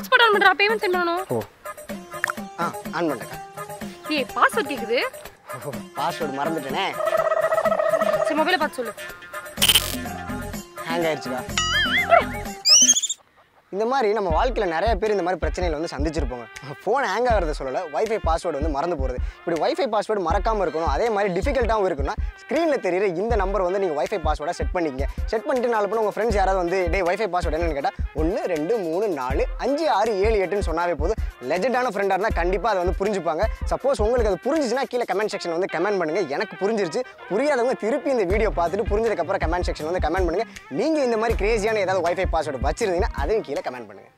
hotspot on பண்றா payment sent பண்ணனும் ஓ ஆ ஆன் பண்ணிட்டேக்கா ஏய் பாஸ்வேர்ட் கேக்குது பாஸ்வேர்டு மறந்துட்டேனே சரி மொபைலை பார்த்து சொல்லு ஹேங் ஆயிடுச்சுக்கா இந்த மாதிரி நம்ம வாழ்க்கையில் நிறைய பேர் இந்த மாதிரி பிரச்சனைகளை வந்து சந்திச்சிருப்போங்க ஃபோன் ஹேங் ஆகிறத சொல்லலை வைஃபை பாஸ்வேர்டு வந்து மறந்து போகிறது இப்படி வைஃபை பாஸ்வேர்டு மறக்காமல் இருக்கணும் அதே மாதிரி டிஃபிகல்ட்டாகவும் இருக்குன்னா ஸ்க்ரீனில் தெரியுற இந்த நம்பர் வந்து நீங்கள் வைஃபை பாஸ்வேர்டாக செட் பண்ணிக்கங்க செட் பண்ணிட்டு நாலு பண்ண உங்கள் ஃப்ரெண்ட்ஸ் யாராவது வந்து டே வைஃபை பாஸ்வேர்டு என்னன்னு கேட்டால் ஒன்று ரெண்டு மூணு நாலு அஞ்சு ஆறு ஏழு எட்டுன்னு சொன்னாவே போதும் லெஜெண்டான ஃப்ரெண்டாக இருந்தால் கண்டிப்பாக அதை வந்து புரிஞ்சுப்பாங்க சப்போஸ் உங்களுக்கு அது புரிஞ்சிச்சுன்னா கீழே கமெண்ட் செக்ஷன் வந்து கமெண்ட் பண்ணுங்கள் எனக்கு புரிஞ்சிருச்சு புரியாதவங்க திருப்பி இந்த வீடியோ பார்த்துட்டு புரிஞ்சதுக்கப்புறம் கமெண்ட் செக்ஷன் வந்து கமெண்ட் பண்ணுங்கள் நீங்கள் இந்த மாதிரி கிரேசியான ஏதாவது வைஃபை பாஸ்வேர்டு வச்சிருந்தீங்கன்னா அதையும் கீழே கமெண்ட் பண்ணுங்கள்